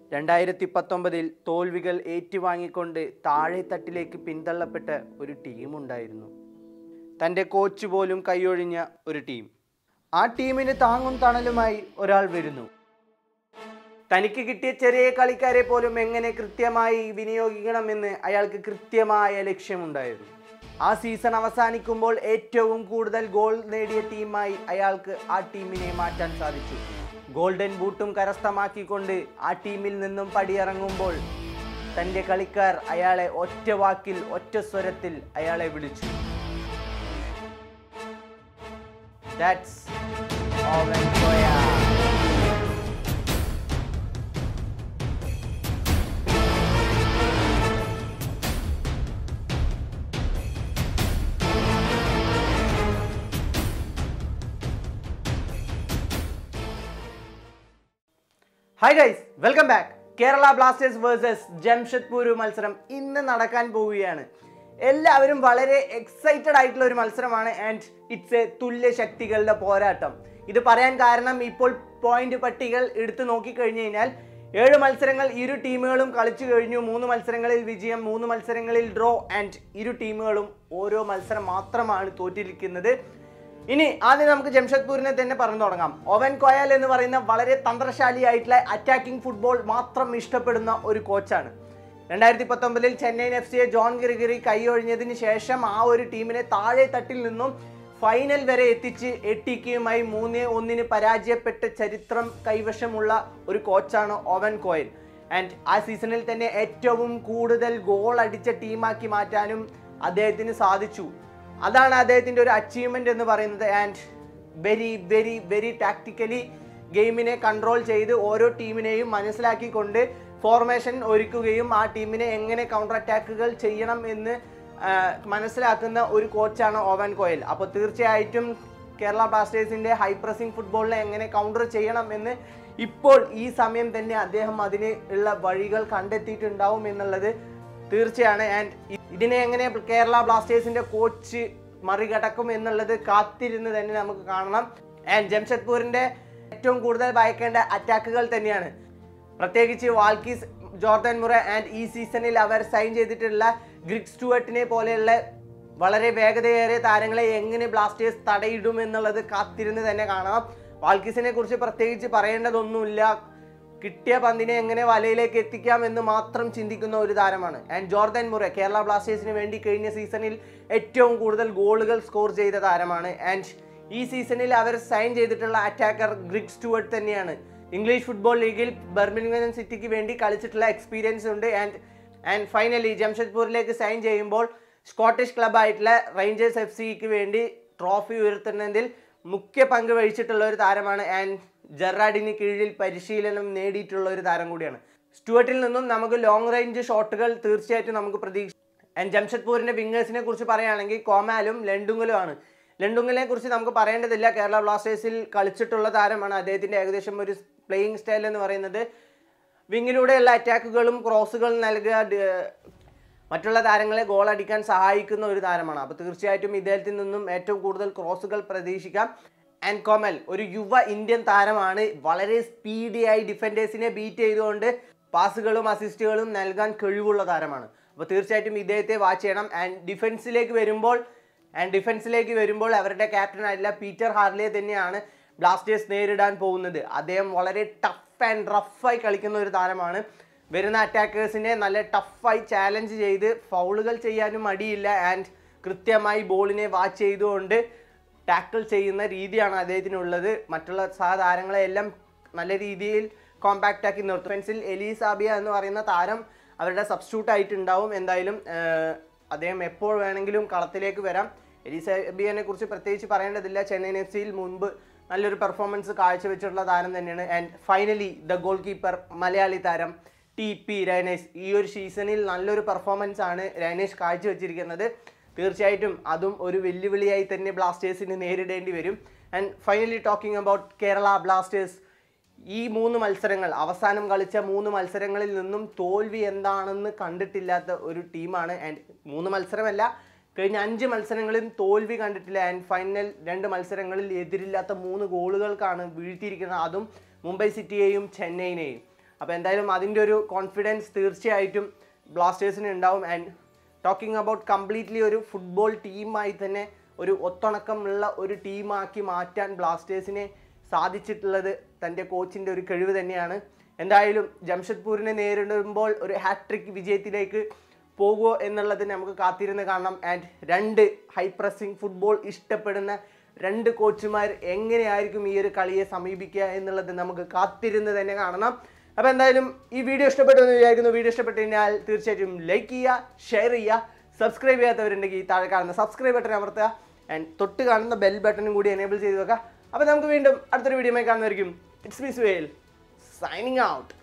രണ്ടായിരത്തി പത്തൊമ്പതിൽ തോൽവികൾ ഏറ്റുവാങ്ങിക്കൊണ്ട് താഴെത്തട്ടിലേക്ക് പിന്തള്ളപ്പെട്ട ഒരു ടീമുണ്ടായിരുന്നു തൻ്റെ കോച്ച് പോലും കൈയൊഴിഞ്ഞ ഒരു ടീം ആ ടീമിന് താങ്ങും തണലുമായി ഒരാൾ വരുന്നു തനിക്ക് കിട്ടിയ ചെറിയ കളിക്കാരെ പോലും എങ്ങനെ കൃത്യമായി വിനിയോഗിക്കണമെന്ന് അയാൾക്ക് കൃത്യമായ ലക്ഷ്യമുണ്ടായിരുന്നു ആ സീസൺ അവസാനിക്കുമ്പോൾ ഏറ്റവും കൂടുതൽ ഗോൾ നേടിയ ടീമായി അയാൾക്ക് ആ ടീമിനെ മാറ്റാൻ സാധിച്ചു ഗോൾഡൻ ബൂട്ടും കരസ്ഥമാക്കിക്കൊണ്ട് ആ ടീമിൽ നിന്നും പടിയിറങ്ങുമ്പോൾ തൻ്റെ കളിക്കാർ അയാളെ ഒറ്റ വാക്കിൽ ഒറ്റ സ്വരത്തിൽ അയാളെ വിളിച്ചു That's Owen Koya. Hi guys welcome back Kerala Blasters versus Jamshedpur മത്സരം ഇന്ന് നടക്കാൻ പോവുകയാണ് എല്ലാവരും വളരെ എക്സൈറ്റഡ് ആയിട്ടുള്ള ഒരു മത്സരമാണ് ആൻഡ് ഇറ്റ്സ് എ തുല്യ ശക്തികളുടെ പോരാട്ടം ഇത് പറയാൻ കാരണം ഇപ്പോൾ പോയിന്റ് പട്ടികൾ എടുത്തു നോക്കിക്കഴിഞ്ഞു കഴിഞ്ഞാൽ ഏഴ് മത്സരങ്ങൾ ഇരു ടീമുകളും കളിച്ചു കഴിഞ്ഞു മൂന്ന് മത്സരങ്ങളിൽ വിജയം മൂന്ന് മത്സരങ്ങളിൽ ഡ്രോ ആൻഡ് ഇരു ടീമുകളും ഓരോ മത്സരം മാത്രമാണ് തോറ്റിരിക്കുന്നത് ഇനി ആദ്യം നമുക്ക് ജംഷഡ്പൂരിനെ തന്നെ പറഞ്ഞു തുടങ്ങാം ഓവൻ കോയാൽ എന്ന് പറയുന്ന വളരെ തന്ത്രശാലിയായിട്ടുള്ള അറ്റാക്കിംഗ് ഫുട്ബോൾ മാത്രം ഇഷ്ടപ്പെടുന്ന ഒരു കോച്ചാണ് രണ്ടായിരത്തി പത്തൊമ്പതിൽ ചെന്നൈയിൻ എഫ് സിയെ ജോൺ ഗിറിഗിറി കൈയൊഴിഞ്ഞതിന് ശേഷം ആ ഒരു ടീമിനെ താഴെ തട്ടിൽ നിന്നും ഫൈനൽ വരെ എത്തിച്ച് എട്ടിക്കയുമായി മൂന്ന് ഒന്നിന് പരാജയപ്പെട്ട ചരിത്രം കൈവശമുള്ള ഒരു കോച്ചാണ് ഓവൻ കോയൽ ആൻഡ് ആ സീസണിൽ തന്നെ ഏറ്റവും കൂടുതൽ ഗോൾ അടിച്ച ടീമാക്കി മാറ്റാനും അദ്ദേഹത്തിന് സാധിച്ചു അതാണ് അദ്ദേഹത്തിൻ്റെ ഒരു അച്ചീവ്മെൻ്റ് എന്ന് പറയുന്നത് and very very very tactically ഗെയിമിനെ കൺട്രോൾ ചെയ്ത് ഓരോ ടീമിനെയും മനസ്സിലാക്കിക്കൊണ്ട് ഫോർമേഷൻ ഒരുക്കുകയും ആ ടീമിനെ എങ്ങനെ കൗണ്ടർ അറ്റാക്കുകൾ ചെയ്യണം എന്ന് ആ, മനസ്സിലാക്കുന്ന ഒരു കോച്ചാണ് ഓവൻ കോയൽ അപ്പോൾ തീർച്ചയായിട്ടും കേരള ബ്ലാസ്റ്റേഴ്സിൻ്റെ ഹൈ പ്രസിംഗ് ഫുട്ബോളിനെ എങ്ങനെ കൗണ്ടർ ചെയ്യണം എന്ന് ഇപ്പോൾ ഈ സമയം തന്നെ അദ്ദേഹം അതിന് ഉള്ള വഴികൾ കണ്ടെത്തിയിട്ടുണ്ടാവും എന്നുള്ളത് തീർച്ചയാണ് ആൻഡ് ഇതിനെ എങ്ങനെ കേരള ബ്ലാസ്റ്റേഴ്സിന്റെ കോച്ച് മറികടക്കും എന്നുള്ളത് കാത്തിരുന്ന് തന്നെ നമുക്ക് കാണണം ആൻഡ് ജംഷഡ്പൂരിന്റെ ഏറ്റവും കൂടുതൽ ഭയക്കേണ്ട അറ്റാക്കുകൾ തന്നെയാണ് പ്രത്യേകിച്ച് വാൽക്കീസ് ജോർദൻ മുറ ആൻഡ് ഈ സീസണിൽ അവർ സൈൻ ചെയ്തിട്ടുള്ള ഗ്രിഗ് സ്റ്റുവർട്ടിനെ പോലെയുള്ള വളരെ വേഗതയേറിയ താരങ്ങളെ എങ്ങനെ ബ്ലാസ്റ്റേഴ്സ് തടയിടും എന്നുള്ളത് കാത്തിരുന്ന് തന്നെ കാണാം വാൽക്കീസിനെ കുറിച്ച് പ്രത്യേകിച്ച് പറയേണ്ടതൊന്നുമില്ല കിട്ടിയ പന്തിനെ എങ്ങനെ വലയിലേക്ക് എത്തിക്കാം എന്ന് മാത്രം ചിന്തിക്കുന്ന ഒരു താരമാണ് ആൻഡ് ജോർദൻ മുറെ കേരള ബ്ലാസ്റ്റേഴ്സിന് വേണ്ടി കഴിഞ്ഞ സീസണിൽ ഏറ്റവും കൂടുതൽ ഗോളുകൾ സ്കോർ ചെയ്ത താരമാണ് ആൻഡ് ഈ സീസണിൽ അവർ സൈൻ ചെയ്തിട്ടുള്ള അറ്റാക്കർ ഗ്രിഗ് സ്റ്റുവർട്ട് തന്നെയാണ് ഇംഗ്ലീഷ് ഫുട്ബോൾ ലീഗിൽ ബർമിംഗ്ഹാം സിറ്റിക്ക് വേണ്ടി കളിച്ചിട്ടുള്ള എക്സ്പീരിയൻസ് ഉണ്ട് ആൻഡ് ആൻഡ് ഫൈനലി ജംഷഡ്പൂരിലേക്ക് സൈൻ ചെയ്യുമ്പോൾ സ്കോട്ടിഷ് ക്ലബായിട്ടുള്ള റേഞ്ചേഴ്സ് എഫ് സിക്ക് വേണ്ടി ട്രോഫി ഉയർത്തുന്നതിൽ മുഖ്യ പങ്ക് വഹിച്ചിട്ടുള്ള ഒരു താരമാണ് ആൻഡ് ജെറാഡിന് കീഴിൽ പരിശീലനം നേടിയിട്ടുള്ള ഒരു താരം കൂടിയാണ് സ്റ്റുവർട്ടിൽ നിന്നും നമുക്ക് ലോങ് റേഞ്ച് ഷോട്ടുകൾ തീർച്ചയായിട്ടും നമുക്ക് പ്രതീക്ഷ ആൻഡ് ജംഷഡ്പൂരിന്റെ വിങ്ങേഴ്സിനെ കുറിച്ച് പറയുകയാണെങ്കിൽ കോമാലും ലണ്ടുങ്കലും ആണ് ലണ്ടുങ്കലിനെ കുറിച്ച് നമുക്ക് പറയേണ്ടതില്ല കേരള ബ്ലാസ്റ്റേഴ്സിൽ കളിച്ചിട്ടുള്ള താരമാണ് അദ്ദേഹത്തിന്റെ ഏകദേശം ഒരു പ്ലേയിങ് സ്റ്റൈൽ എന്ന് പറയുന്നത് വിങ്ങിലൂടെയുള്ള അറ്റാക്കുകളും ക്രോസുകളും നൽകുക ഡ- മറ്റുള്ള താരങ്ങളെ ഗോൾ അടിക്കാൻ സഹായിക്കുന്ന ഒരു താരമാണ് അപ്പോൾ തീർച്ചയായിട്ടും ഇദ്ദേഹത്തിൽ നിന്നും ഏറ്റവും കൂടുതൽ ക്രോസുകൾ പ്രതീക്ഷിക്കാം ആൻഡ് കോമൽ ഒരു യുവ ഇന്ത്യൻ താരമാണ് വളരെ സ്പീഡിയായി ഡിഫൻഡേഴ്സിനെ ബീറ്റ് ചെയ്തുകൊണ്ട് പാസുകളും അസിസ്റ്റുകളും നൽകാൻ കഴിവുള്ള താരമാണ് അപ്പോൾ തീർച്ചയായിട്ടും ഇദ്ദേഹത്തെ വാച്ച് ചെയ്യണം ആൻഡ് ഡിഫൻസിലേക്ക് വരുമ്പോൾ ആൻഡ് ഡിഫൻസിലേക്ക് വരുമ്പോൾ അവരുടെ ക്യാപ്റ്റൻ ആയിട്ടുള്ള പീറ്റർ ഹാർലിയെ തന്നെയാണ് ബ്ലാസ്റ്റേഴ്സ് നേരിടാൻ പോകുന്നത് അദ്ദേഹം വളരെ ടഫ് ആൻഡ് റഫായി കളിക്കുന്ന ഒരു താരമാണ് വരുന്ന അറ്റാക്കേഴ്സിനെ നല്ല ടഫായി ചാലഞ്ച് ചെയ്ത് ഫൗളുകൾ ചെയ്യാനും മടിയില്ല ആൻഡ് കൃത്യമായി ബോളിനെ വാച്ച് ചെയ്തുകൊണ്ട് ടാക്കിൾ ചെയ്യുന്ന രീതിയാണ് അദ്ദേഹത്തിനുള്ളത് മറ്റുള്ള സഹതാരങ്ങളെ എല്ലാം നല്ല രീതിയിൽ കോമ്പാക്റ്റ് ആക്കി നിർത്തും ഫെൻസിൽ എലീസാബിയ എന്ന് പറയുന്ന താരം അവരുടെ സബ്സ്റ്റിറ്റ്യൂട്ട് ആയിട്ടുണ്ടാവും എന്തായാലും ആഹ്, അദ്ദേഹം എപ്പോൾ വേണമെങ്കിലും കളത്തിലേക്ക് വരാം എലീസാബിയനെ കുറിച്ച് പ്രത്യേകിച്ച് പറയേണ്ടതില്ല ചെന്നൈയിൻ എഫ് സിയിൽ മുൻപ് നല്ലൊരു പെർഫോമൻസ് കാഴ്ചവെച്ചിട്ടുള്ള താരം തന്നെയാണ് and finally the goalkeeper Malayali താരം ടി പി രൈനേഷ് ഈ ഒരു സീസണിൽ നല്ലൊരു പെർഫോമൻസ് ആണ് രൈനേഷ് കാഴ്ചവെച്ചിരിക്കുന്നത് തീർച്ചയായിട്ടും അതും ഒരു വെല്ലുവിളിയായി തന്നെ ബ്ലാസ്റ്റേഴ്സിന് നേരിടേണ്ടി വരും and finally talking about Kerala Blasters ഈ മൂന്ന് മത്സരങ്ങൾ അവസാനം കളിച്ച മൂന്ന് മത്സരങ്ങളിൽ നിന്നും തോൽവി എന്താണെന്ന് കണ്ടിട്ടില്ലാത്ത ഒരു ടീമാണ് ആൻഡ് മൂന്ന് മത്സരമല്ല കഴിഞ്ഞ അഞ്ച് മത്സരങ്ങളിൽ തോൽവി കണ്ടിട്ടില്ല ആൻഡ് ഫൈനൽ രണ്ട് മത്സരങ്ങളിൽ എതിരില്ലാത്ത മൂന്ന് ഗോളുകൾക്കാണ് വീഴ്ത്തിയിരിക്കുന്നത് അതും മുംബൈ സിറ്റിയെയും ചെന്നൈയിനെയും അപ്പോൾ എന്തായാലും അതിൻ്റെ ഒരു കോൺഫിഡൻസ് തീർച്ചയായിട്ടും ബ്ലാസ്റ്റേഴ്സിന് ഉണ്ടാവും ആൻഡ് ടോക്കിംഗ് അബൌട്ട് കംപ്ലീറ്റ്ലി ഒരു ഫുട്ബോൾ ടീമായി തന്നെ ഒരു ഒത്തണക്കമുള്ള ഒരു ടീമാക്കി മാറ്റാൻ ബ്ലാസ്റ്റേഴ്സിനെ സാധിച്ചിട്ടുള്ളത് തൻ്റെ കോച്ചിൻ്റെ ഒരു കഴിവ് തന്നെയാണ് എന്തായാലും ജംഷഡ്പൂരിനെ നേരിടുമ്പോൾ ഒരു ഹാട്രിക് വിജയത്തിലേക്ക് പോകുമോ എന്നുള്ളത് നമുക്ക് കാത്തിരുന്ന് കാണണം ആൻഡ് രണ്ട് ഹൈ പ്രസിംഗ് ഫുട്ബോൾ ഇഷ്ടപ്പെടുന്ന രണ്ട് കോച്ചുമാർ എങ്ങനെയായിരിക്കും ഈ ഒരു കളിയെ സമീപിക്കുക എന്നുള്ളത് നമുക്ക് കാത്തിരുന്ന് തന്നെ കാണണം അപ്പോൾ എന്തായാലും ഈ വീഡിയോ ഇഷ്ടപ്പെട്ടു എന്ന് വിചാരിക്കുന്നു വീഡിയോ ഇഷ്ടപ്പെട്ടു കഴിഞ്ഞാൽ തീർച്ചയായിട്ടും ലൈക്ക് ചെയ്യുക ഷെയർ ചെയ്യുക സബ്സ്ക്രൈബ് ചെയ്യാത്തവരുണ്ടെങ്കിൽ താഴെ കാണുന്ന സബ്സ്ക്രൈബ് ബട്ടൺ അമർത്തുക ആൻഡ് തൊട്ട് കാണുന്ന ബെൽ ബട്ടണും കൂടി എനേബിൾ ചെയ്ത് വെക്കുക അപ്പോൾ നമുക്ക് വീണ്ടും അടുത്തൊരു വീഡിയോ കാണുന്നതായിരിക്കും ഇറ്റ്സ് മീസ് വേൽ സൈനിങ് ഔട്ട്